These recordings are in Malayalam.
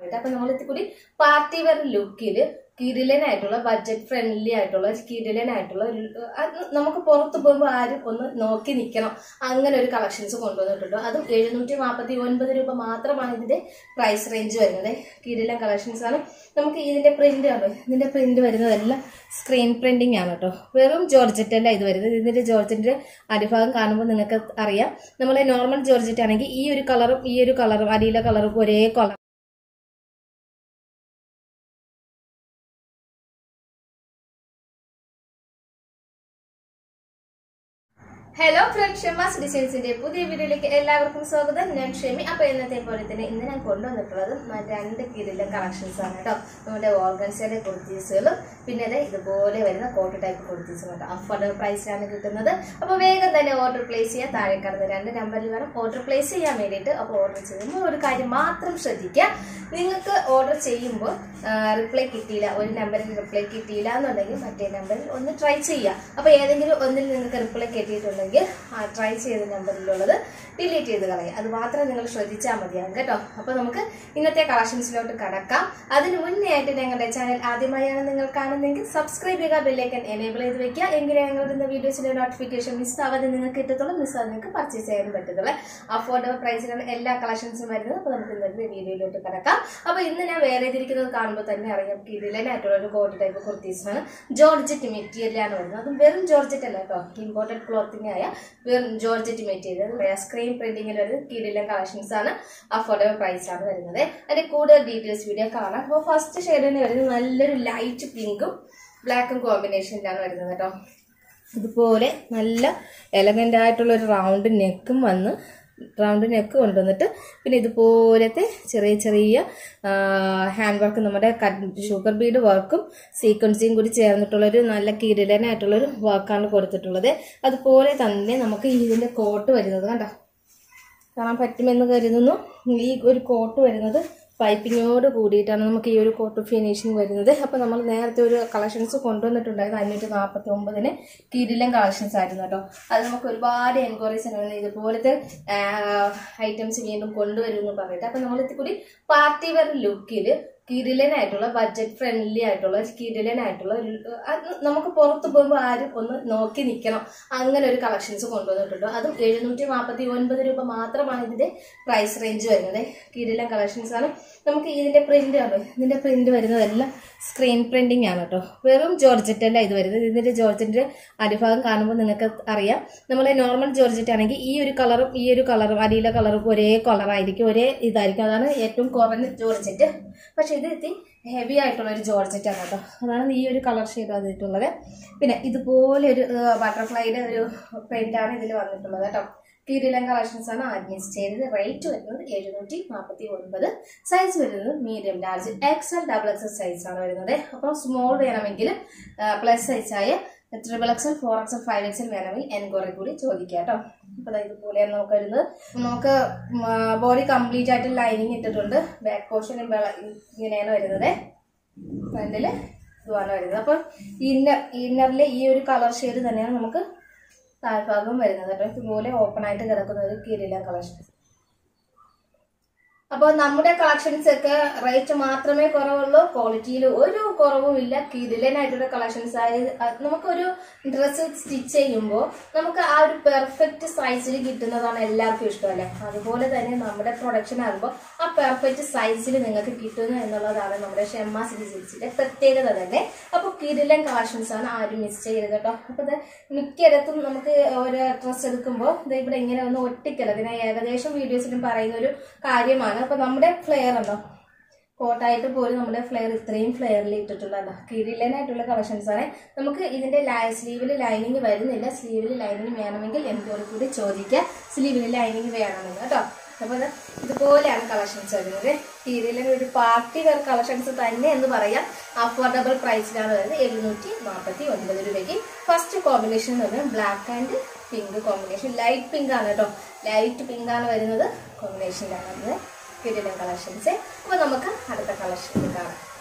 അപ്പൊ നമ്മൾ കൂടി പാർട്ടി വെയർ ലുക്കിൽ കിരിലനായിട്ടുള്ള ബഡ്ജറ്റ് ഫ്രണ്ട്ലി ആയിട്ടുള്ള കിരിലനായിട്ടുള്ള ഒരു അത് നമുക്ക് പുറത്ത് പോകുമ്പോൾ ആരും ഒന്ന് നോക്കി നിൽക്കണം അങ്ങനെ ഒരു കളക്ഷൻസ് കൊണ്ടുവന്നിട്ടുണ്ട് അതും എഴുന്നൂറ്റി നാൽപ്പത്തി ഒൻപത് രൂപ മാത്രമാണ് ഇതിന്റെ പ്രൈസ് റേഞ്ച് വരുന്നത് കിരിലൻ കളക്ഷൻസ് ആണ് നമുക്ക് ഇതിന്റെ പ്രിന്റ് ആണ് ഇതിന്റെ പ്രിന്റ് വരുന്നതെല്ലാം സ്ക്രീൻ പ്രിന്റിംഗ് ആണ് കേട്ടോ വെറും ജോർജറ്റ് അല്ല ഇത് വരുന്നത് ഇതിന്റെ ജോർജറ്റിന്റെ അടിഭാഗം കാണുമ്പോൾ നിങ്ങൾക്ക് അറിയാം നമ്മളെ നോർമൽ ജോർജറ്റ് ആണെങ്കിൽ ഈ ഒരു കളറും ഈ ഒരു കളറും അടിയിലെ കളറും ഒരേ കളർ ഹലോ ഫ്രണ്ട് ഷെമാസ് ഡിസൈൻസിന്റെ പുതിയ വീഡിയോയിലേക്ക് എല്ലാവർക്കും സ്വാഗതം ഞാൻ ഷെമി അപ്പൊ ഇന്നത്തെ പോലെ തന്നെ ഇന്ന് ഞാൻ കൊണ്ടുവന്നിട്ടുള്ളത് മ- രണ്ട് കിരിലെ കളക്ഷൻസ് ആണ് കേട്ടോ നമ്മുടെ ഓർഗൻസയുടെ കുർത്തീസുകളും പിന്നെ ദേ ഇതുപോലെ വരുന്ന കോട്ട് ടൈപ്പ് കുർത്തീസും കേട്ടോ അഫോർഡബിൾ പ്രൈസിലാണ് കിട്ടുന്നത് അപ്പൊ വേഗം തന്നെ ഓർഡർ പ്ലേസ് ചെയ്യാൻ താഴെ കടന്ന് രണ്ട് നമ്പറിൽ വേണം ഓർഡർ പ്ലേസ് ചെയ്യാൻ വേണ്ടിയിട്ട് അപ്പോൾ ഓർഡർ ചെയ്യുമ്പോൾ ഒരു കാര്യം മാത്രം ശ്രദ്ധിക്കുക നിങ്ങൾക്ക് ഓർഡർ ചെയ്യുമ്പോൾ റിപ്ലൈ കിട്ടിയില്ല ഒരു നമ്പറിൽ റിപ്ലൈ കിട്ടിയില്ല എന്നുണ്ടെങ്കിൽ മറ്റേ നമ്പറിൽ ഒന്ന് ട്രൈ ചെയ്യുക അപ്പോൾ ഏതെങ്കിലും ഒന്നിൽ നിങ്ങൾക്ക് റിപ്ലൈ കിട്ടിയിട്ടുണ്ടെങ്കിൽ ആ ട്രൈ ചെയ്ത നമ്പറിലുള്ളത് ഡിലീറ്റ് ചെയ്ത് കളയുക അത് മാത്രം നിങ്ങൾ ശ്രദ്ധിച്ചാൽ മതിയാകും കേട്ടോ അപ്പോൾ നമുക്ക് ഇന്നത്തെ കളക്ഷൻസിലോട്ട് കടക്കാം അതിന് മുന്നേ ആയിട്ട് ഞങ്ങളുടെ ചാനൽ ആദ്യമായാണ് നിങ്ങൾ കാണുന്നതെങ്കിൽ സബ്സ്ക്രൈബ് ചെയ്യുക ബെല്ലേക്കൻ എനേബിൾ ചെയ്ത് വെക്കുക എങ്കിലേ ഞങ്ങളുടെ വീഡിയോസിന്റെ നോട്ടിഫിക്കേഷൻ മിസ് ആവാതെ നിങ്ങൾക്ക് കിട്ടത്തുള്ളൂ മിസ് ആവാതെ നിങ്ങൾക്ക് പർച്ചേസ് ചെയ്യാനും പറ്റത്തുള്ളൂ അഫോർഡബിൾ പ്രൈസിലാണ് എല്ലാ കളക്ഷൻസും വരുന്നത് അപ്പോൾ നമുക്ക് ഇന്നത്തെ വീഡിയോയിലോട്ട് കിടക്കാം അപ്പോൾ ഇന്ന് ഞാൻ വേറെ ഇതിരിക്കുന്നത് കാണുമ്പോൾ തന്നെ അറിയാം കിടിലനായിട്ടുള്ള ഒരു കോട്ട് ടൈപ്പ് കുർത്തീസാണ് ജോർജറ്റ് മെറ്റീരിയലാണ് വരുന്നത് അതും വെറും ജോർജറ്റ് അല്ല കേട്ടോ ഇമ്പോർട്ടഡ് ക്ലോത്തിങ് ആയ വെറും ജോർജറ്റ് മെറ്റീരിയൽ സ്ക്രീൻ പ്രിന്റിങ്ങിൽ വരുന്നത് കിടിലൻ കളക്ഷൻസ് ആണ് അഫോർഡബിൾ പ്രൈസ് ആണ് വരുന്നത് അതിന്റെ കൂടുതൽ ഡീറ്റെയിൽസ് വീഡിയോ കാണാം അപ്പോൾ ഫസ്റ്റ് ഷെയ്ഡിന് വരുന്നത് നല്ലൊരു ലൈറ്റ് പിങ്കും ബ്ലാക്കും കോമ്പിനേഷനിലാണ് വരുന്നത് കേട്ടോ ഇതുപോലെ നല്ല എലഗൻ്റ് ആയിട്ടുള്ള ഒരു റൗണ്ട് നെക്കും വന്ന് റൗണ്ട് നെക്ക് കൊണ്ടുവന്നിട്ട് പിന്നെ ഇതുപോലത്തെ ചെറിയ ചെറിയ ഹാൻഡ് വർക്ക് നമ്മുടെ ഷുഗർ ബീഡ് വർക്കും സീക്വൻസിയും കൂടി ചേർന്നിട്ടുള്ള ഒരു നല്ല കിരിലനായിട്ടുള്ള ഒരു വർക്കാണ് കൊടുത്തിട്ടുള്ളത് അതുപോലെ തന്നെ നമുക്ക് ഇതിന്റെ കോട്ട് വരുന്നത് കണ്ടോ കാണാൻ പറ്റുമെന്ന് കരുതുന്നു ഈ ഒരു കോട്ട് വരുന്നത് പൈപ്പിങ്ങോട് കൂടിയിട്ടാണ് നമുക്ക് ഈ ഒരു കോട്ട് ഫിനിഷിങ് വരുന്നത് അപ്പോൾ നമ്മൾ നേരത്തെ ഒരു കളക്ഷൻസ് കൊണ്ടുവന്നിട്ടുണ്ടായിരുന്നു അഞ്ഞൂറ്റി നാൽപ്പത്തി ഒമ്പതിന് കിരിലൻ കളക്ഷൻസ് ആയിരുന്നു കേട്ടോ അത് നമുക്ക് ഒരുപാട് എൻക്വയറീസ് ഉണ്ടായിരുന്നു ഇതുപോലത്തെ ഐറ്റംസ് വീണ്ടും കൊണ്ടുവരുമെന്ന് പറഞ്ഞിട്ട് അപ്പോൾ നമ്മൾ കൂടി പാർട്ടി വെയർ ലുക്കിൽ കിരിലനായിട്ടുള്ള ബഡ്ജറ്റ് ഫ്രണ്ട്ലി ആയിട്ടുള്ള കിരിലനായിട്ടുള്ള ഒരു അത് നമുക്ക് പുറത്ത് പോകുമ്പോൾ ആരും ഒന്ന് നോക്കി നിൽക്കണം അങ്ങനെ ഒരു കളക്ഷൻസ് കൊണ്ടുവന്നിട്ടുണ്ട് അതും എഴുന്നൂറ്റി നാൽപ്പത്തി ഒൻപത് രൂപ മാത്രമാണ് ഇതിന്റെ പ്രൈസ് റേഞ്ച് വരുന്നത് കിരിലൻ കളക്ഷൻസ് ആണ് നമുക്ക് ഇതിന്റെ പ്രിന്റ് ആണ് ഇതിന്റെ പ്രിന്റ് വരുന്നതെല്ലാം സ്ക്രീൻ പ്രിന്റിംഗ് ആണ് കേട്ടോ വെറും ജോർജറ്റ് അല്ല ഇത് വരുന്നത് ഇതിന്റെ ജോർജറ്റിന്റെ അടിഭാഗം കാണുമ്പോൾ നിങ്ങൾക്ക് അറിയാം നമ്മളെ നോർമൽ ജോർജറ്റ് ആണെങ്കിൽ ഈ ഒരു കളറും ഈ ഒരു കളറും അടിയിലെ കളറും ഒരേ കളറായിരിക്കും ഒരേ ഇതായിരിക്കും അതാണ് ഏറ്റവും കുറഞ്ഞ ജോർജറ്റ് പക്ഷെ ഇത് ഇത്തി ഹെവി ആയിട്ടുള്ള ഒരു ജോർജറ്റ് ആണ് കേട്ടോ അതാണ് ഈ ഒരു കളർ ഷെയ്ഡ് വന്നിട്ടുള്ളത് പിന്നെ ഇതുപോലെ ഒരു ബട്ടർഫ്ലൈയുടെ ഒരു പ്രിന്റ് ആണ് ഇതിൽ വന്നിട്ടുള്ളത് കേട്ടോ കിരിലൻ കളക്ഷൻസ് ആണ് ആഡ്മിസ് ചെയ്തത് റേറ്റ് വരുന്നത് എഴുന്നൂറ്റി നാൽപ്പത്തി ഒൻപത് സൈസ് വരുന്നത് medium large XL double XL size ആണ് വരുന്നത് അപ്പോൾ സ്മോൾ വേണമെങ്കിൽ പ്ലസ് സൈസായ triple XL four XL five XL വേണമെങ്കിൽ എൻക്വയറി കൂടി ചോദിക്കാം കേട്ടോ അപ്പോൾ ദാ ഇതുപോലെയാണ് നമുക്ക് വരുന്നത് നമുക്ക് ബോഡി കംപ്ലീറ്റ് ആയിട്ട് ലൈനിങ് ഇട്ടിട്ടുണ്ട് ബാക്ക് പോർഷൻ ഇങ്ങനെയാണ് വരുന്നത് ഫ്രണ്ടിൽ ഇതുമാണ് വരുന്നത് അപ്പോൾ ഇന്നർ ഇന്നറിലെ ഈ ഒരു കളർ ഷെയ്ഡ് തന്നെയാണ് നമുക്ക് താഴ്ഭാഗം വരുന്നത് കേട്ടോ ഇതുപോലെ ഓപ്പൺ ആയിട്ട് കിടക്കുന്ന ഒരു കിരില കളക്ഷൻ അപ്പോൾ നമ്മുടെ കളക്ഷൻസ് ഒക്കെ റേറ്റ് മാത്രമേ കുറവുള്ളൂ ക്വാളിറ്റിയിൽ ഒരു കുറവും ഇല്ല കിരിലനായിട്ടുള്ള കളക്ഷൻസ് ആയത് അത് നമുക്കൊരു ഡ്രസ്സ് സ്റ്റിച്ച് ചെയ്യുമ്പോൾ നമുക്ക് ആ ഒരു പെർഫെക്റ്റ് സൈസിൽ കിട്ടുന്നതാണ് എല്ലാവർക്കും ഇഷ്ടമല്ലേ അതുപോലെ തന്നെ നമ്മുടെ പ്രൊഡക്ഷൻ ആകുമ്പോൾ ആ പെർഫെക്റ്റ് സൈസിൽ നിങ്ങൾക്ക് കിട്ടുന്നു എന്നുള്ളതാണ് നമ്മുടെ ഷെമ്മ സിരിസിന്റെ പ്രത്യേകത തന്നെ അപ്പോൾ കിരിലൻ കളക്ഷൻസ് ആണ് ആരും മിസ് ചെയ്യരുത് കേട്ടോ അപ്പോൾ ഇത് മിക്കയിടത്തും നമുക്ക് ഒരു ഡ്രസ്സ് എടുക്കുമ്പോൾ ഇത് ഇവിടെ ഇങ്ങനെ ഒന്ന് ഒട്ടിക്കല ഇതിനെ ഏകദേശം വീഡിയോസിലും പറയുന്ന ഒരു കാര്യമാണ് അപ്പൊ നമ്മുടെ ഫ്ലെയർ ഉണ്ടോ കോട്ടായിട്ട് പോലും നമ്മുടെ ഫ്ലെയർ ഇത്രയും ഫ്ലെയറിൽ ഇട്ടിട്ടുള്ളതല്ല കിരിലനായിട്ടുള്ള കളക്ഷൻസ് ആണ് നമുക്ക് ഇതിന്റെ സ്ലീവിൽ ലൈനിങ് വരുന്നില്ല സ്ലീവിൽ ലൈനിങ് വേണമെങ്കിൽ എന്നോട് കൂടി ചോദിക്കുക സ്ലീവിൽ ലൈനിങ് വേണമെന്ന് കേട്ടോ അപ്പോൾ ഇത് ഇതുപോലെയാണ് കളക്ഷൻസ് വരുന്നത് കിരിലൻ ഒരു പാർട്ടി വെയർ കളക്ഷൻസ് തന്നെ എന്ന് പറയാം അഫോർഡബിൾ പ്രൈസിലാണ് വരുന്നത് എഴുന്നൂറ്റി നാൽപ്പത്തി ഒൻപത് രൂപയ്ക്ക് ഫസ്റ്റ് കോമ്പിനേഷൻ എന്ന് പറഞ്ഞാൽ black and pink combination light pink ആണ് കേട്ടോ ലൈറ്റ് പിങ്ക് ആണ് വരുന്നത് കോമ്പിനേഷനിലാണ് വരുന്നത് കിരിലൻ കളക്ഷൻസ് അപ്പോൾ നമുക്ക് അടുത്ത കളക്ഷൻ കാണാം അപ്പൊ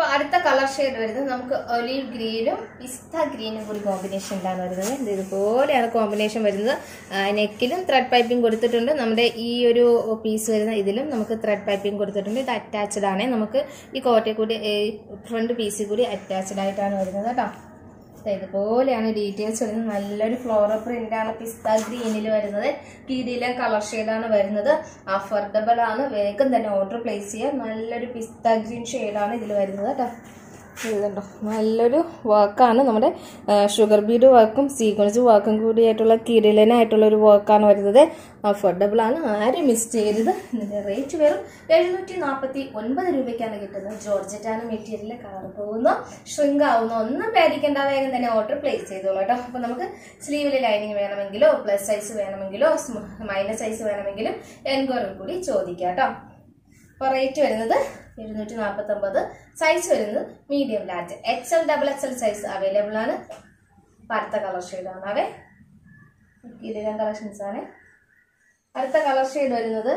അടുത്ത കളർ ഷെയ്ഡ് വരുന്നത് നമുക്ക് ഒലീവ് ഗ്രീനും പിസ്ത ഗ്രീനും കൂടി കോമ്പിനേഷനിലാണ് വരുന്നത് ഇത് ഇതുപോലെയാണ് കോമ്പിനേഷൻ വരുന്നത് നെക്കിലും ത്രെഡ് പൈപ്പിംഗ് കൊടുത്തിട്ടുണ്ട് നമ്മുടെ ഈ ഒരു പീസ് വരുന്ന ഇതിലും നമുക്ക് ത്രെഡ് പൈപ്പിംഗ് കൊടുത്തിട്ടുണ്ട് ഇത് അറ്റാച്ച്ഡ് ആണ് നമുക്ക് ഈ കോട്ടയിൽ കൂടി ഫ്രണ്ട് പീസിൽ കൂടി അറ്റാച്ച്ഡ് ആയിട്ടാണ് വരുന്നത് കേട്ടോ ദേ ഇതുപോലെയാണ് ഡീറ്റെയിൽസ് വരുന്നത് നല്ലൊരു ഫ്ലോറൽ പ്രിന്റ് ആണ് പിസ്ത ഗ്രീനിൽ വരുന്നത് കീരിയിലെ കളർ ഷെയ്ഡാണ് വരുന്നത് അഫോർഡബിൾ ആണ് വേഗം തന്നെ ഓർഡർ പ്ലേസ് ചെയ്യാം നല്ലൊരു പിസ്ത ഗ്രീൻ ഷെയ്ഡാണ് ഇതിൽ വരുന്നത് കേട്ടോ ഇതുണ്ടോ നല്ലൊരു വർക്കാണ് നമ്മുടെ ഷുഗർ ബീഡ് വർക്കും സീക്വൻസ് വർക്കും കൂടിയായിട്ടുള്ള കിരിലനായിട്ടുള്ള ഒരു വർക്കാണ് വരുന്നത് അഫോർഡബിൾ ആണ് ആരും മിസ് ചെയ്യരുത് ഇതിന്റെ റേറ്റ് വെറും എഴുന്നൂറ്റി നാൽപ്പത്തി ഒൻപത് രൂപയ്ക്കാണ് കിട്ടുന്നത് ജോർജറ്റാണ് മെറ്റീരിയൽ കളർ പോകുന്നു ഷ്രിങ്ക് ആവുന്നു ഒന്നും പേടിക്കേണ്ട വേഗം തന്നെ ഓർഡർ പ്ലേസ് ചെയ്തോളൂ കേട്ടോ അപ്പോൾ നമുക്ക് സ്ലീവിൽ ലൈനിങ് വേണമെങ്കിലോ പ്ലസ് സൈസ് വേണമെങ്കിലോ മൈനസ് സൈസ് വേണമെങ്കിലും എൻക്വയറി കൂടി ചോദിക്കാം കേട്ടോ അപ്പോൾ റേറ്റ് വരുന്നത് എഴുന്നൂറ്റി നാൽപ്പത്തി ഒമ്പത് സൈസ് വരുന്നത് medium large X L double X L size available ആണ് ഇപ്പം അടുത്ത കളർ ഷെയ്ഡാണ് അവേ ഇതിലെ കളക്ഷൻസ് ആണ് അടുത്ത കളർ ഷെയ്ഡ് വരുന്നത്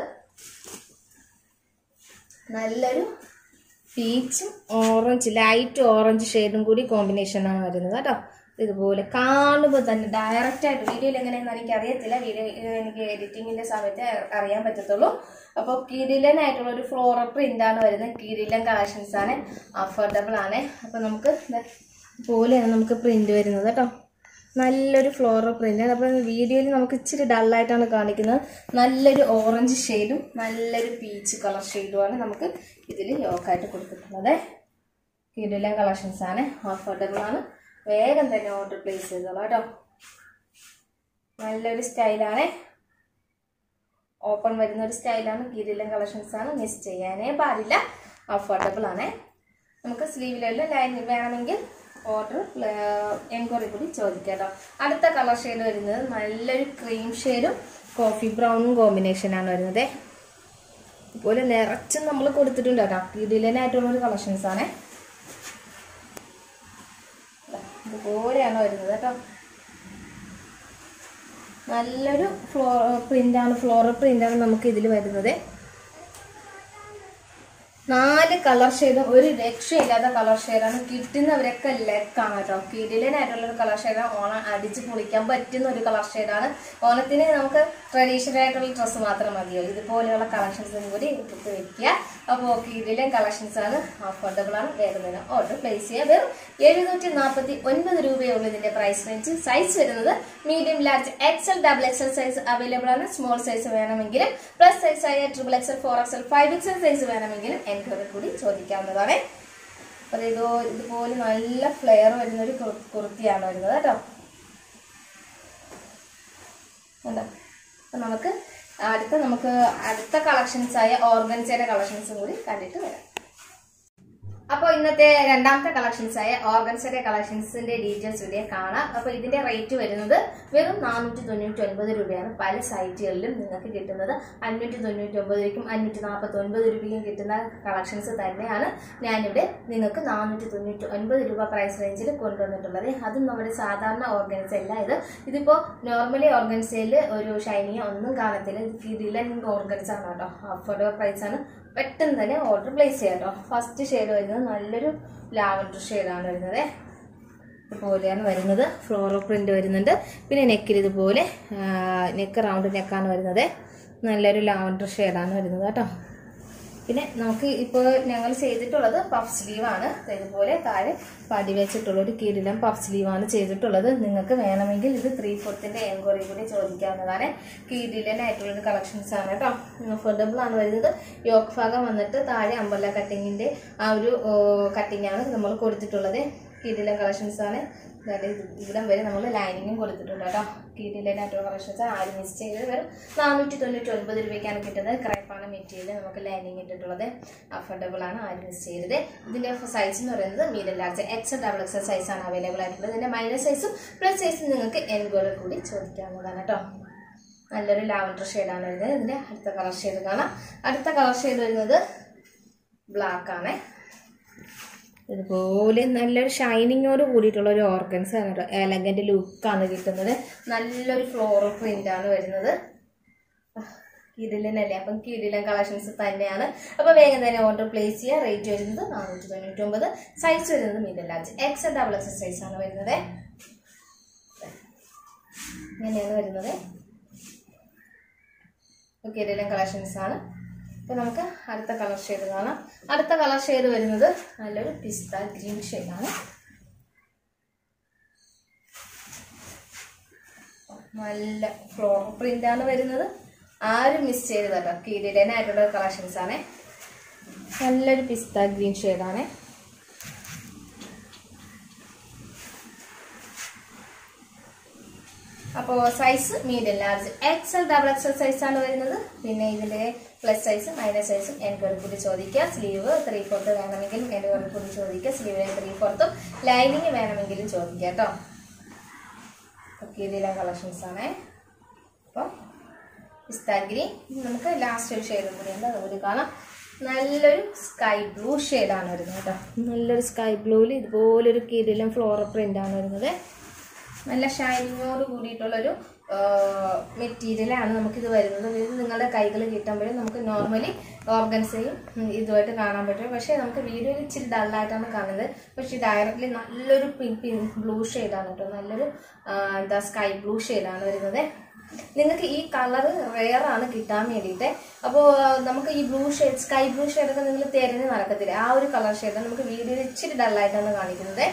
നല്ലൊരു പീച്ചും ഓറഞ്ച് ലൈറ്റ് ഓറഞ്ച് ഷെയ്ഡും കൂടി കോമ്പിനേഷനാണ് വരുന്നത് കേട്ടോ ഇതുപോലെ കാണുമ്പോൾ തന്നെ ഡയറക്റ്റ് ആയിട്ട് വീഡിയോയിൽ എങ്ങനെയാണെന്ന് എനിക്ക് അറിയത്തില്ല വീഡിയോ എനിക്ക് എഡിറ്റിങ്ങിന്റെ സമയത്ത് അറിയാൻ പറ്റത്തുള്ളൂ അപ്പോൾ കിരിലനായിട്ടുള്ള ഒരു ഫ്ലോറൽ പ്രിന്റ് ആണ് വരുന്നത് കിരിലൻ കളക്ഷൻസ് ആണ് അഫോർഡബിൾ ആണ് അപ്പോൾ നമുക്ക് ഇതുപോലെയാണ് നമുക്ക് പ്രിന്റ് വരുന്നത് കേട്ടോ നല്ലൊരു ഫ്ലോറൽ പ്രിന്റ് അപ്പോൾ വീഡിയോയിൽ നമുക്ക് ഇച്ചിരി ഡള്ളായിട്ടാണ് കാണിക്കുന്നത് നല്ലൊരു ഓറഞ്ച് ഷെയ്ഡും നല്ലൊരു പീച്ച് കളർ ഷെയ്ഡുമാണ് നമുക്ക് ഇതിൽ യോക്കായിട്ട് കൊടുത്തിട്ടുള്ളത് കിരിലൻ കളക്ഷൻസ് ആണ് അഫോർഡബിൾ ആണ് വേഗം തന്നെ ഓർഡർ പ്ലേസ് ചെയ്തോളാം കേട്ടോ നല്ലൊരു സ്റ്റൈലാണ് ഓപ്പൺ വരുന്ന ഒരു സ്റ്റൈലാണ് കിരിലൻ കളക്ഷൻസ് ആണ് മിസ് ചെയ്യാനേ പാടില്ല അഫോർഡബിൾ ആണ് നമുക്ക് സ്ലീവിലെല്ലാം ലൈൻ വേണമെങ്കിൽ ഓർഡർ എൻക്വയറി കൂടി ചോദിക്കാം കേട്ടോ അടുത്ത കളർ ഷെയ്ഡ് വരുന്നത് നല്ലൊരു ക്രീം ഷെയ്ഡും കോഫി ബ്രൗണും കോമ്പിനേഷനാണ് വരുന്നത് ഇതുപോലെ നിറച്ചും നമ്മൾ കൊടുത്തിട്ടുണ്ട് കേട്ടോ കിരിലനായിട്ടുള്ള ഒരു കളക്ഷൻസ് ആണ് ഇതുപോലെയാണ് വരുന്നത് കേട്ടോ നല്ലൊരു ഫ്ലോ പ്രിന്റാണ് ഫ്ലോറൽ പ്രിന്റാണ് നമുക്ക് ഇതിൽ വരുന്നത് നാല് കളർ ഷെയ്ഡും ഒരു രക്ഷയില്ലാത്ത കളർ ഷെയ്ഡാണ് കിട്ടുന്നവരൊക്കെ ലെക്കാണ് കേട്ടോ കിടിലനായിട്ടുള്ള ഒരു കളർ ഷെയ്ഡാണ് ഓണം അടിച്ച് പൊളിക്കാൻ പറ്റുന്ന ഒരു കളർ ഷെയ്ഡാണ് ഓണത്തിന് നമുക്ക് ട്രഡീഷണൽ ആയിട്ടുള്ള ഡ്രസ്സ് മാത്രം മതിയോ ഇതുപോലെയുള്ള കളക്ഷൻസും കൂടി എടുത്ത് വെക്കുക അപ്പോൾ കിടിലൻ കളക്ഷൻസ് ആണ് അഫോർഡബിൾ ആണ് വേഗം തന്നെ ഓർഡർ പ്ലേസ് ചെയ്യുക വെറും എഴുന്നൂറ്റി നാൽപ്പത്തി ഒൻപത് രൂപയുള്ളൂ ഇതിന്റെ പ്രൈസ് റേഞ്ച് സൈസ് വരുന്നത് medium large XL double XL size available ആണ് സ്മോൾ സൈസ് വേണമെങ്കിലും പ്ലസ് സൈസ് ആയ triple XL four XL five XL size വേണമെങ്കിലും എൻക്വയറി കൂടി ചോദിക്കാവുന്നതാണ് അപ്പോൾ ഇതോ ഇതുപോലെ നല്ല ഫ്ലെയർ വരുന്ന ഒരു കുറു- കുർത്തിയാണ് വരുന്നത് കേട്ടോ എന്താ അപ്പം നമുക്ക് അടുത്ത നമുക്ക് അടുത്ത കളക്ഷൻസ് ആയ ഓർഗൻസയുടെ കളക്ഷൻസും കൂടി കണ്ടിട്ട് വരാം അപ്പോൾ ഇന്നത്തെ രണ്ടാമത്തെ കളക്ഷൻസ് ആയ ഓർഗൻസയുടെ കളക്ഷൻസിന്റെ ഡീറ്റെയിൽസ് ഇവിടെ കാണാം അപ്പോൾ ഇതിന്റെ റേറ്റ് വരുന്നത് വെറും നാനൂറ്റി തൊണ്ണൂറ്റി ഒൻപത് രൂപയാണ് പല സൈറ്റുകളിലും നിങ്ങൾക്ക് കിട്ടുന്നത് അഞ്ഞൂറ്റി തൊണ്ണൂറ്റി ഒമ്പത് രൂപയ്ക്കും അഞ്ഞൂറ്റി നാൽപ്പത്തി ഒൻപത് രൂപയ്ക്കും കിട്ടുന്ന കളക്ഷൻസ് തന്നെയാണ് ഞാനിവിടെ നിങ്ങൾക്ക് നാനൂറ്റി തൊണ്ണൂറ്റി ഒൻപത് രൂപ പ്രൈസ് റേഞ്ചിൽ കൊണ്ടുവന്നിട്ടുള്ളത് അതും നമ്മുടെ സാധാരണ ഓർഗൻസ് അല്ല ഇത് ഇതിപ്പോൾ നോർമലി ഓർഗൻസയിൽ ഒരു ഷൈനിങ് ഒന്നും കാണത്തില്ല ഇത് കിടിലൻ ഓർഗൻസ് ആണ് കേട്ടോ അഫോർഡബിൾ പ്രൈസ് ആണ് പെട്ടെന്ന് തന്നെ ഓർഡർ പ്ലേസ് ചെയ്യാം കേട്ടോ ഫസ്റ്റ് ഷെയ്ഡ് വരുന്നത് നല്ലൊരു ലാവൻഡർ ഷെയ്ഡാണ് വരുന്നത് ഇതുപോലെയാണ് വരുന്നത് ഫ്ലോറൽ പ്രിന്റ് വരുന്നുണ്ട് പിന്നെ നെക്കിൽ ഇതുപോലെ നെക്ക് റൗണ്ട് നെക്കാണ് വരുന്നത് നല്ലൊരു ലാവൻഡർ ഷെയ്ഡാണ് വരുന്നത് കേട്ടോ പിന്നെ നമുക്ക് ഇപ്പോൾ ഞങ്ങൾ ചെയ്തിട്ടുള്ളത് പഫ് സ്ലീവ് ആണ് ഇതുപോലെ താഴെ പടി വെച്ചിട്ടുള്ള ഒരു കീഴിലും പഫ് സ്ലീവ് ആണ് ചെയ്തിട്ടുള്ളത് നിങ്ങൾക്ക് വേണമെങ്കിൽ ഇത് ത്രീ ഫോർത്തിന്റെ എൻക്വയറി കൂടി ചോദിക്കാവുന്നതാണ് കീഴിലായിട്ടുള്ള ഒരു കളക്ഷൻസ് ആണ് കേട്ടോ അഫോർഡബിൾ ആണ് വരുന്നത് യോക്ക് ഭാഗം വന്നിട്ട് താഴെ അമ്പല കട്ടിങ്ങിന്റെ ആ ഒരു കട്ടിങ് ആണ് നമ്മൾ കൊടുത്തിട്ടുള്ളത് കീഴിലെ കളക്ഷൻസ് ആണ് അതായത് ഇത് ഇവിടം വരെ നമ്മൾ ലൈനിങ്ങും കൊടുത്തിട്ടുണ്ട് കേട്ടോ കീഴിലായിട്ടുള്ള കളക്ഷൻസ് ആരും മിസ് ചെയ്ത് വരും നാനൂറ്റി തൊണ്ണൂറ്റി ഒൻപത് രൂപയ്ക്കാണ് കിട്ടുന്നത് ക്രൈപ്പാണ് മെറ്റീരിയൽ നമുക്ക് ലൈനിങ് ഇട്ടിട്ടുള്ളത് അഫോർഡബിൾ ആണ് ആരും മിസ് ചെയ്തത് ഇതിന്റെ സൈസ് എന്ന് പറയുന്നത് medium large X double X size ആണ് അവൈലബിൾ ആയിട്ടുള്ളത് ഇതിന്റെ മൈനസ് സൈസും പ്ലസ് സൈസും നിങ്ങൾക്ക് എൻക്വയറി കൂടി ചോദിക്കാവുന്നതാണ് കേട്ടോ നല്ലൊരു ലാവൻഡർ ഷെയ്ഡാണ് വരുന്നത് ഇതിന്റെ അടുത്ത കളർ ഷെയ്ഡ് കാണാം അടുത്ത കളർ ഷെയ്ഡ് വരുന്നത് ബ്ലാക്ക് ആണ് ഇതുപോലെ നല്ലൊരു ഷൈനിങ്ങോട് കൂടിയിട്ടുള്ള ഒരു ഓർഗൻസ് ആണ് കേട്ടോ എലഗന്റ് ലുക്കാണ് കിട്ടുന്നത് നല്ലൊരു ഫ്ലോറൽ പ്രിന്റ് ആണ് വരുന്നത് കിടിലനല്ലേ അപ്പം കിടിലൻ കളക്ഷൻസ് തന്നെയാണ് അപ്പോൾ വേഗം തന്നെ ഓർഡർ പ്ലേസ് ചെയ്യുക റേറ്റ് വരുന്നത് നാനൂറ്റി തൊണ്ണൂറ്റി ഒമ്പത് സൈസ് വരുന്നത് medium large X double X size ആണ് വരുന്നത് ഇങ്ങനെയാണ് വരുന്നത് കിടിലൻ കളക്ഷൻസ് ആണ് അപ്പോൾ നമുക്ക് അടുത്ത കളർ ഷെയ്ഡ് കാണാം അടുത്ത കളർ ഷെയ്ഡ് വരുന്നത് നല്ലൊരു പിസ്ത ഗ്രീൻ ഷെയ്ഡാണ് നല്ല ഫ്ലോർ പ്രിന്റ് ആണ് വരുന്നത് ആരും മിസ് ചെയ്ത് കേട്ടോ കിരീടനായിട്ടുള്ള കളക്ഷൻസ് ആണ് നല്ലൊരു പിസ്ത ഗ്രീൻ ഷെയ്ഡാണ് അപ്പോൾ size medium large XL double XL size ആണ് വരുന്നത് പിന്നെ ഇതിന്റെ പ്ലസ് സൈസും മൈനസ് സൈസും എൻക്വയറി കൂടി ചോദിക്കുക സ്ലീവ് ത്രീ ഫോർത്ത് വേണമെങ്കിലും എൻക്വയറി കൂടി ചോദിക്കുക സ്ലീവിന് ത്രീ ഫോർത്തും ലൈനിങ് വേണമെങ്കിലും ചോദിക്കുക കേട്ടോ കീഴിലെ കളക്ഷൻസ് ആണ് അപ്പോൾ പിസ്താഗിരി നമുക്ക് ലാസ്റ്റ് ഒരു ഷെയ്ഡും കൂടി ഉണ്ട് അതുകൂടി കാണാം നല്ലൊരു സ്കൈ ബ്ലൂ ഷെയ്ഡാണ് വരുന്നത് കേട്ടോ നല്ലൊരു സ്കൈ ബ്ലൂവിൽ ഇതുപോലൊരു കീഴിലും ഫ്ലോറൽ പ്രിന്റ് ആണ് വരുന്നത് നല്ല ഷൈനിങ്ങോട് കൂടിയിട്ടുള്ളൊരു മെറ്റീരിയലാണ് നമുക്കിത് വരുന്നത് ഇത് നിങ്ങളുടെ കൈകൾ കിട്ടുമ്പോഴും നമുക്ക് നോർമലി ഓർഗൻസയും ഇതുമായിട്ട് കാണാൻ പറ്റും പക്ഷേ നമുക്ക് വീഡിയോയിൽ ഇച്ചിരി ഡള്ളായിട്ടാണ് കാണുന്നത് പക്ഷേ ഡയറക്റ്റ്ലി നല്ലൊരു പിങ്ക് പിങ്ക് ബ്ലൂ ഷെയ്ഡാണ് കേട്ടോ നല്ലൊരു ആ, എന്താ സ്കൈ ബ്ലൂ ഷെയ്ഡാണ് വരുന്നത് നിങ്ങൾക്ക് ഈ കളർ റെയർ ആണ് കിട്ടാൻ വേണ്ടിയിട്ട് അപ്പോൾ നമുക്ക് ഈ ബ്ലൂ ഷെയ്ഡ് സ്കൈ ബ്ലൂ ഷെയ്ഡൊക്കെ നിങ്ങൾ തിരഞ്ഞ് നടക്കത്തില്ല ആ ഒരു കളർ ഷെയ്ഡാണ് നമുക്ക് വീഡിയോയിൽ ഇച്ചിരി ഡള്ളായിട്ടാണ് കാണിക്കുന്നത്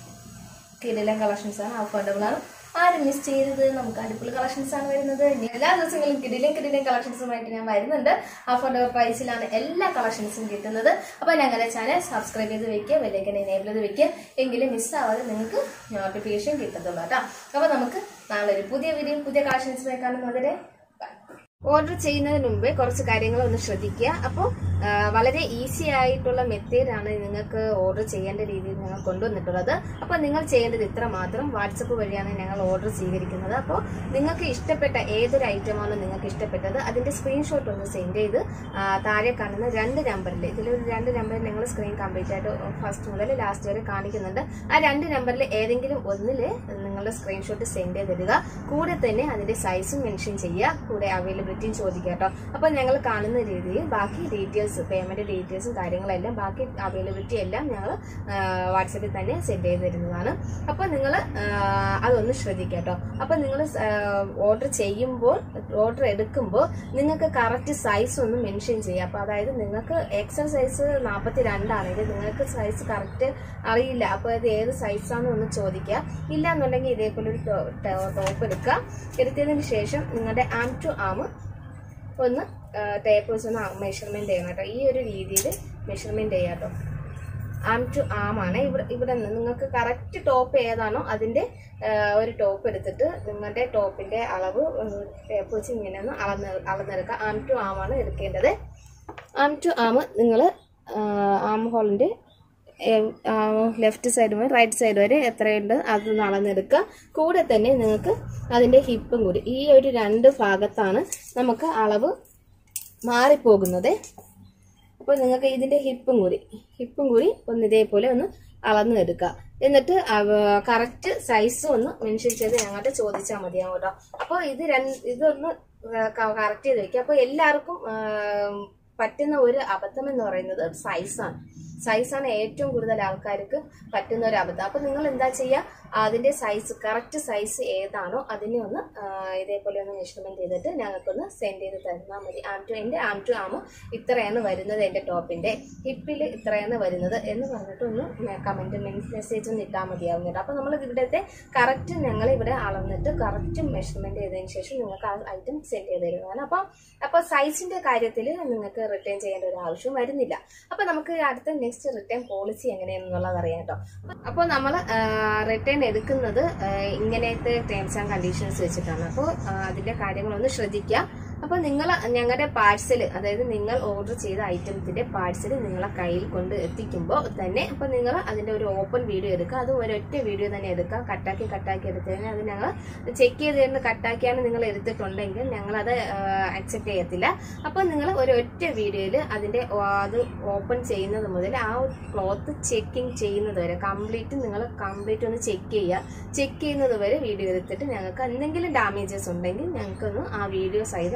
കിടിലൻ കളക്ഷൻസ് ആണ് അഫോർഡബിൾ ആണ് ആരും മിസ് ചെയ്തത് നമുക്ക് അടിപൊളി കളക്ഷൻസ് ആണ് വരുന്നത് ഇനി എല്ലാ ദിവസങ്ങളും കിടിലൻ കിടിലൻ കളക്ഷൻസുമായിട്ട് ഞാൻ വരുന്നുണ്ട് അഫോർഡബിൾ പ്രൈസിലാണ് എല്ലാ കളക്ഷൻസും കിട്ടുന്നത് അപ്പോൾ ഞങ്ങളുടെ ചാനൽ സബ്സ്ക്രൈബ് ചെയ്ത് വെക്കുക വിലയ്ക്കൻ എനേബിൾ ചെയ്ത് വെക്കുക എങ്കിലും മിസ്സാവാതെ നിങ്ങൾക്ക് നോട്ടിഫിക്കേഷൻ കിട്ടത്തുള്ളൂ കേട്ടോ അപ്പോൾ നമുക്ക് നാളെ ഒരു പുതിയ വീഡിയോ പുതിയ കളക്ഷൻസുമായി കാണുന്നവരെ ബൈ ഓർഡർ ചെയ്യുന്നതിന് മുമ്പേ കുറച്ച് കാര്യങ്ങൾ ഒന്ന് ശ്രദ്ധിക്കുക അപ്പോൾ വളരെ ഈസി ആയിട്ടുള്ള മെത്തേഡാണ് നിങ്ങൾക്ക് ഓർഡർ ചെയ്യേണ്ട രീതിയിൽ ഞങ്ങൾ കൊണ്ടുവന്നിട്ടുള്ളത് അപ്പോൾ നിങ്ങൾ ചെയ്യേണ്ടത് ഇത്ര മാത്രം വാട്സപ്പ് വഴിയാണ് ഞങ്ങൾ ഓർഡർ സ്വീകരിക്കുന്നത് അപ്പോൾ നിങ്ങൾക്ക് ഇഷ്ടപ്പെട്ട ഏതൊരു ഐറ്റമാണോ നിങ്ങൾക്ക് ഇഷ്ടപ്പെട്ടത് അതിന്റെ സ്ക്രീൻഷോട്ട് ഒന്ന് സെൻഡ് ചെയ്ത് ആ, താഴെ കാണുന്ന രണ്ട് നമ്പറിൽ ഇതിലൊരു രണ്ട് നമ്പറിൽ നിങ്ങൾ സ്ക്രീൻ കംപ്ലീറ്റ് ആയിട്ട് ഫസ്റ്റ് മുതൽ ലാസ്റ്റ് വരെ കാണിക്കുന്നുണ്ട് ആ രണ്ട് നമ്പറിൽ ഏതെങ്കിലും ഒന്നിൽ നിങ്ങളുടെ സ്ക്രീൻഷോട്ട് സെൻഡ് ചെയ്തിടുക കൂടെ തന്നെ അതിന്റെ സൈസും മെൻഷൻ ചെയ്യുക കൂടെ അവൈലബിലിറ്റിയും ചോദിക്കുക കേട്ടോ അപ്പോൾ ഞങ്ങൾ കാണുന്ന രീതിയിൽ ബാക്കി ഡീറ്റെയിൽസ് പേയ്മെന്റ് ഡീറ്റെയിൽസും കാര്യങ്ങളെല്ലാം ബാക്കി അവൈലബിലിറ്റി എല്ലാം ഞങ്ങൾ വാട്സപ്പിൽ തന്നെ സെൻഡ് ചെയ്ത് തരുന്നതാണ് അപ്പോൾ നിങ്ങൾ അതൊന്ന് ശ്രദ്ധിക്കുക കേട്ടോ അപ്പോൾ നിങ്ങൾ ഓർഡർ ചെയ്യുമ്പോൾ ഓർഡർ എടുക്കുമ്പോൾ നിങ്ങൾക്ക് കറക്റ്റ് സൈസ് ഒന്ന് മെൻഷൻ ചെയ്യുക അപ്പോൾ അതായത് നിങ്ങൾക്ക് എക്സൽ സൈസ് നാൽപ്പത്തി രണ്ടാണെങ്കിൽ നിങ്ങൾക്ക് സൈസ് കറക്റ്റ് അറിയില്ല അപ്പോൾ അത് ഏത് സൈസാണെന്ന് ഒന്ന് ചോദിക്കുക ഇല്ല എന്നുണ്ടെങ്കിൽ ഇതേപോലെ ഒരു ടോപ്പ് എടുക്കുക എടുത്തതിന് ശേഷം നിങ്ങളുടെ ആം ടു ആം ഒന്ന് ടേപ്പ് വെച്ച് ഒന്ന് മെഷർമെന്റ് ചെയ്യണം കേട്ടോ ഈ ഒരു രീതിയിൽ മെഷർമെന്റ് ചെയ്യാം കേട്ടോ ആം ടു ആം ആണ് ഇവിടെ ഇവിടെ നിന്ന് നിങ്ങൾക്ക് കറക്റ്റ് ടോപ്പ് ഏതാണോ അതിന്റെ ആ, ഒരു ടോപ്പ് എടുത്തിട്ട് നിങ്ങളുടെ ടോപ്പിന്റെ അളവ് ടേപ്പ് വെച്ച് ഇങ്ങനെ ഒന്ന് അളന്ന് അളന്നെടുക്കുക ആം ടു ആം ആണ് എടുക്കേണ്ടത് ആം ടു ആം നിങ്ങൾ ആം ഹോളിന്റെ ലെഫ്റ്റ് സൈഡ് മുതൽ റൈറ്റ് സൈഡ് വരെ എത്രയുണ്ട് അതൊന്ന് അളന്നെടുക്കുക കൂടെ തന്നെ നിങ്ങൾക്ക് അതിന്റെ ഹിപ്പും കൂടി ഈ ഒരു രണ്ട് ഭാഗത്താണ് നമുക്ക് അളവ് മാറിപ്പോകുന്നത് അപ്പോൾ നിങ്ങൾക്ക് ഇതിന്റെ ഹിപ്പും കൂടി ഹിപ്പും കൂടി ഒന്ന് ഇതേപോലെ ഒന്ന് അളന്നെടുക്കുക എന്നിട്ട് കറക്റ്റ് സൈസ് ഒന്ന് മെൻഷൻ ചെയ്ത് ഞങ്ങളുടെ ചോദിച്ചാൽ മതിയാവും കേട്ടോ അപ്പോൾ ഇത് രണ്ട് ഇതൊന്ന് കറക്റ്റ് ചെയ്ത് വെക്കുക അപ്പോൾ എല്ലാവർക്കും ആ, പറ്റുന്ന ഒരു അബദ്ധം എന്ന് പറയുന്നത് സൈസാണ് സൈസാണ് ഏറ്റവും കൂടുതൽ ആൾക്കാർക്ക് പറ്റുന്ന ഒരു അബദ്ധം അപ്പൊ നിങ്ങൾ എന്താ ചെയ്യുക അതിന്റെ സൈസ് കറക്റ്റ് സൈസ് ഏതാണോ അതിനെ ഒന്ന് ആ, ഇതേപോലെ ഒന്ന് മെഷർമെന്റ് ചെയ്തിട്ട് ഞങ്ങൾക്കൊന്ന് സെൻഡ് ചെയ്ത് തന്നാൽ മതി ആം ടു എൻ്റെ ആം ടു ആമ് ഇത്രയാണ് വരുന്നത് എൻ്റെ ടോപ്പിന്റെ ഹിപ്പിൽ ഇത്രയാണ് വരുന്നത് എന്ന് പറഞ്ഞിട്ട് ഒന്ന് കമന്റ് മെസ്സേജ് ഒന്ന് ഇട്ടാൽ മതിയാവും കേട്ടോ അപ്പൊ നമ്മൾ ഇവിടുത്തെ കറക്റ്റ് ഞങ്ങൾ ഇവിടെ അളന്നിട്ട് കറക്റ്റ് മെഷർമെന്റ് ചെയ്തതിന് ശേഷം നിങ്ങൾക്ക് ആ ഐറ്റം സെൻഡ് ചെയ്ത് തരുന്നതാണ് അപ്പൊ അപ്പൊ സൈസിന്റെ കാര്യത്തിൽ നിങ്ങൾക്ക് റിട്ടേൺ ചെയ്യേണ്ട ഒരു ആവശ്യം വരുന്നില്ല അപ്പൊ നമുക്ക് അടുത്ത നെക്സ്റ്റ് റിട്ടേൺ പോളിസി എങ്ങനെയാണെന്നുള്ളത് അറിയാം കേട്ടോ അപ്പോൾ നമ്മൾ റിട്ടേൺ എടുക്കുന്നത് ആ, ഇങ്ങനത്തെ ടേംസ് ആൻഡ് കണ്ടീഷൻസ് വെച്ചിട്ടാണ് അപ്പോൾ അതിന്റെ കാര്യങ്ങളൊന്ന് ശ്രദ്ധിക്കുക അപ്പോൾ നിങ്ങൾ ഞങ്ങളുടെ പാഴ്സൽ അതായത് നിങ്ങൾ ഓർഡർ ചെയ്ത ഐറ്റത്തിന്റെ പാഴ്സൽ നിങ്ങളെ കയ്യിൽ കൊണ്ട് എത്തിക്കുമ്പോൾ തന്നെ അപ്പോൾ നിങ്ങൾ അതിന്റെ ഒരു ഓപ്പൺ വീഡിയോ എടുക്കുക അത് ഒരൊറ്റ വീഡിയോ തന്നെ എടുക്കുക കട്ടാക്കി കട്ടാക്കി എടുത്തു കഴിഞ്ഞാൽ അത് ഞങ്ങൾ ചെക്ക് ചെയ്ത് തരുന്ന കട്ടാക്കിയാണ് നിങ്ങൾ എടുത്തിട്ടുണ്ടെങ്കിൽ ഞങ്ങളത് അക്സെപ്റ്റ് ചെയ്യത്തില്ല അപ്പോൾ നിങ്ങൾ ഒരു ഒറ്റ വീഡിയോയിൽ അതിന്റെ ഓ- അത് ഓപ്പൺ ചെയ്യുന്നത് മുതൽ ആ ക്ലോത്ത് ചെക്കിങ് ചെയ്യുന്നത് വരെ കംപ്ലീറ്റ് നിങ്ങൾ കംപ്ലീറ്റ് ഒന്ന് ചെക്ക് ചെയ്യുക ചെക്ക് ചെയ്യുന്നത് വരെ വീഡിയോ എടുത്തിട്ട് ഞങ്ങൾക്ക് എന്തെങ്കിലും ഡാമേജസ് ഉണ്ടെങ്കിൽ ഞങ്ങൾക്കൊന്ന് ആ വീഡിയോ സഹിതം ഒന്ന്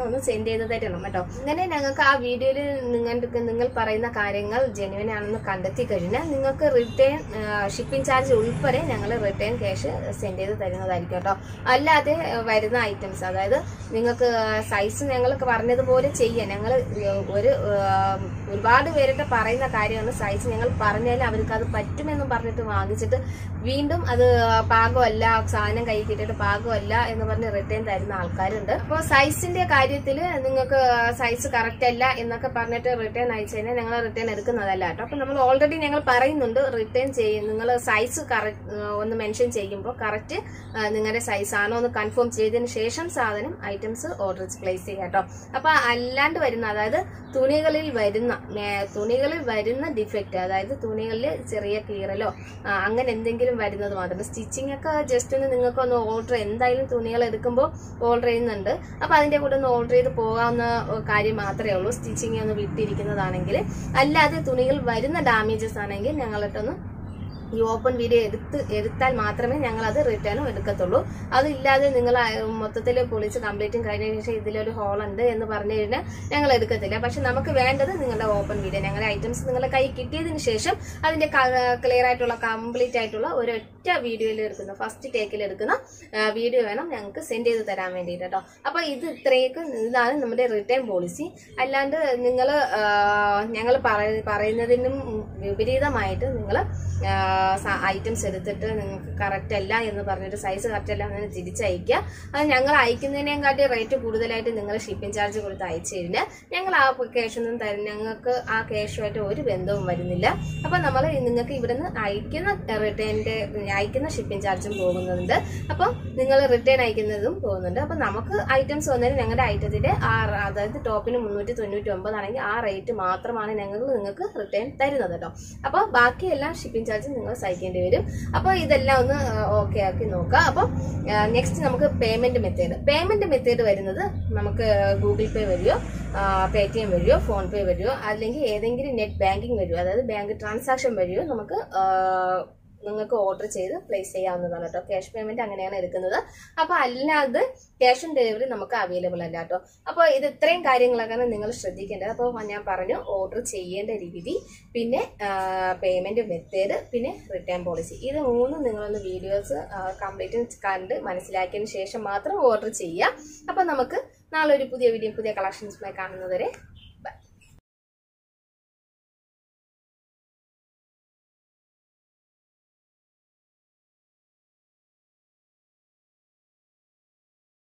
ഒന്ന് സെൻഡ് ചെയ്ത് തരണം കേട്ടോ അങ്ങനെ ഞങ്ങൾക്ക് ആ വീഡിയോയിൽ നിങ്ങൾക്ക് നിങ്ങൾ പറയുന്ന കാര്യങ്ങൾ ജെന്യുവൻ ആണെന്ന് കണ്ടെത്തി കഴിഞ്ഞാൽ നിങ്ങൾക്ക് റിട്ടേൺ ഷിപ്പിംഗ് ചാർജ് ഉൾപ്പെടെ ഞങ്ങൾ റിട്ടേൺ ക്യാഷ് സെൻഡ് ചെയ്ത് തരുന്നതായിരിക്കും കേട്ടോ അല്ലാതെ ആ, വരുന്ന ഐറ്റംസ് അതായത് നിങ്ങൾക്ക് സൈസ് ഞങ്ങൾക്ക് പറഞ്ഞതുപോലെ ചെയ്യാൻ ഞങ്ങൾ ഒരു ആ, ഒരുപാട് പേരുടെ പറയുന്ന കാര്യമാണ് സൈസ് ഞങ്ങൾ പറഞ്ഞാൽ അവർക്ക് അത് പറ്റുമെന്ന് പറഞ്ഞിട്ട് വാങ്ങിച്ചിട്ട് വീണ്ടും അത് പാകമല്ല സാധനം കൈ കിട്ടിയിട്ട് പാകമല്ല എന്ന് പറഞ്ഞ് റിട്ടേൺ തരുന്ന ആൾക്കാരുണ്ട് അപ്പോൾ സൈസിന്റെ കാര്യത്തിൽ നിങ്ങൾക്ക് സൈസ് കറക്റ്റ് അല്ല എന്നൊക്കെ പറഞ്ഞിട്ട് റിട്ടേൺ അയച്ചു കഴിഞ്ഞാൽ ഞങ്ങൾ റിട്ടേൺ എടുക്കുന്നതല്ല കേട്ടോ അപ്പോൾ നമ്മൾ ഓൾറെഡി ഞങ്ങൾ പറയുന്നുണ്ട് റിട്ടേൺ ചെയ്യും നിങ്ങൾ സൈസ് കറക്റ്റ് ഒന്ന് മെൻഷൻ ചെയ്യുമ്പോൾ കറക്റ്റ് നിങ്ങളുടെ സൈസ് ആണോ എന്ന് കൺഫേം ചെയ്തതിന് ശേഷം സാധനം ഐറ്റംസ് ഓർഡർ പ്ലേസ് ചെയ്യുക കേട്ടോ അപ്പോൾ അല്ലാണ്ട് വരുന്ന അതായത് തുണികളിൽ വരുന്ന മേ- തുണികളിൽ വരുന്ന ഡിഫക്റ്റ് അതായത് തുണികളിൽ ചെറിയ കീറലോ ആ, അങ്ങനെ എന്തെങ്കിലും വരുന്നത് മാത്രം സ്റ്റിച്ചിങ് ഒക്കെ ജസ്റ്റ് ഒന്ന് നിങ്ങൾക്ക് ഒന്ന് ഓർഡർ എന്തായാലും തുണികൾ എടുക്കുമ്പോൾ ഓർഡർ ചെയ്യുന്നുണ്ട് അപ്പോൾ അതിന്റെ കൂടെ ഒന്ന് ഓർഡർ ചെയ്ത് പോകാവുന്ന കാര്യം മാത്രമേ ഉള്ളൂ സ്റ്റിച്ചിങ് ഒന്ന് വിട്ടിരിക്കുന്നതാണെങ്കിൽ അല്ലാതെ തുണികൾ വരുന്ന ഡാമേജസ് ആണെങ്കിൽ ഞങ്ങളിട്ടൊന്ന് ഈ ഓപ്പൺ വീഡിയോ എടുത്ത് എടുത്താൽ മാത്രമേ ഞങ്ങൾ അത് റിട്ടേണും എടുക്കത്തുള്ളൂ അതില്ലാതെ നിങ്ങൾ മൊത്തത്തിൽ പൊളിച്ച് കംപ്ലീറ്റും കഴിഞ്ഞ ശേഷം ഇതിലൊരു ഹോൾ ഉണ്ട് എന്ന് പറഞ്ഞു കഴിഞ്ഞാൽ ഞങ്ങൾ എടുക്കത്തില്ല പക്ഷെ നമുക്ക് വേണ്ടത് നിങ്ങളുടെ ഓപ്പൺ വീഡിയോ ഞങ്ങളുടെ ഐറ്റംസ് നിങ്ങളുടെ കൈ കിട്ടിയതിന് ശേഷം അതിന്റെ ക്ലിയർ ആയിട്ടുള്ള കംപ്ലീറ്റ് ആയിട്ടുള്ള ഒരൊറ്റ വീഡിയോയിൽ എടുക്കുന്ന ഫസ്റ്റ് ടേക്കിൽ എടുക്കുന്ന വീഡിയോ വേണം ഞങ്ങൾക്ക് സെൻഡ് ചെയ്ത് തരാൻ വേണ്ടിയിട്ട് കേട്ടോ അപ്പോൾ ഇത് ഇത്രയൊക്കെ ഇതാണ് നമ്മുടെ റിട്ടേൺ പോളിസി അല്ലാണ്ട് നിങ്ങൾ ഞങ്ങൾ പറയുന്നതിനും വിപരീതമായിട്ട് നിങ്ങൾ ഐറ്റംസ് എടുത്തിട്ട് നിങ്ങൾക്ക് കറക്റ്റ് അല്ല എന്ന് പറഞ്ഞിട്ട് സൈസ് കറക്റ്റ് അല്ല എന്ന് തിരിച്ചയക്കുക അത് ഞങ്ങൾ അയക്കുന്നതിനേക്കാട്ടി റേറ്റ് കൂടുതലായിട്ട് നിങ്ങൾ ഷിപ്പിംഗ് ചാർജ് കൊടുത്ത് അയച്ചു കഴിഞ്ഞാൽ ഞങ്ങൾ ആ ക്യാഷ് ഒന്നും തരും ഞങ്ങൾക്ക് ആ ക്യാഷുമായിട്ട് ഒരു ബന്ധവും വരുന്നില്ല അപ്പം നമ്മൾ നിങ്ങൾക്ക് ഇവിടുന്ന് അയക്കുന്ന റിട്ടേണിന്റെ അയക്കുന്ന ഷിപ്പിംഗ് ചാർജും പോകുന്നുണ്ട് അപ്പം നിങ്ങൾ റിട്ടേൺ അയക്കുന്നതും പോകുന്നുണ്ട് അപ്പം നമുക്ക് ഐറ്റംസ് വന്നതിന് ഞങ്ങളുടെ ഐറ്റത്തിന്റെ ആ റ- അതായത് ടോപ്പിന് മുന്നൂറ്റി തൊണ്ണൂറ്റി ഒമ്പതാണെങ്കിൽ ആ റേറ്റ് മാത്രമാണ് ഞങ്ങൾ നിങ്ങൾക്ക് റിട്ടേൺ തരുന്നത് കേട്ടോ അപ്പോൾ ബാക്കിയെല്ലാം ഷിപ്പിംഗ് ചാർജ് നിങ്ങൾ സഹിക്കേണ്ടി വരും അപ്പോൾ ഇതെല്ലാം ഒന്ന് ഓക്കെ ആക്കി നോക്കുക അപ്പം നെക്സ്റ്റ് നമുക്ക് പേയ്മെന്റ് മെത്തേഡ് പേയ്മെന്റ് മെത്തേഡ് വരുന്നത് നമുക്ക് ഗൂഗിൾ പേ വഴിയോ പേ ടി എം വഴിയോ ഫോൺ പേ വഴിയോ അല്ലെങ്കിൽ ഏതെങ്കിലും നെറ്റ് ബാങ്കിങ് വഴിയോ അതായത് ബാങ്ക് ട്രാൻസാക്ഷൻ വഴിയോ നമുക്ക് ആ, നിങ്ങൾക്ക് ഓർഡർ ചെയ്ത് പ്ലേസ് ചെയ്യാവുന്നതാണ് കേട്ടോ ക്യാഷ് പേയ്മെന്റ് അങ്ങനെയാണ് എടുക്കുന്നത് അപ്പോൾ അല്ലാതെ ക്യാഷ് ഓൺ ഡെലിവറി നമുക്ക് അവൈലബിൾ അല്ല കേട്ടോ അപ്പോൾ ഇത് ഇത്രയും കാര്യങ്ങളൊക്കെയാണ് നിങ്ങൾ ശ്രദ്ധിക്കേണ്ടത് അപ്പോൾ ഞാൻ പറഞ്ഞു ഓർഡർ ചെയ്യേണ്ട രീതി പിന്നെ പേയ്മെന്റ് മെത്തേഡ് പിന്നെ റിട്ടേൺ പോളിസി ഇത് മൂന്നും നിങ്ങളൊന്ന് വീഡിയോസ് കംപ്ലീറ്റ് കണ്ട് മനസ്സിലാക്കിയതിന് ശേഷം മാത്രം ഓർഡർ ചെയ്യുക അപ്പോൾ നമുക്ക് നാളെ ഒരു പുതിയ വീഡിയോ പുതിയ കളക്ഷൻസുമായി കാണുന്നവരെ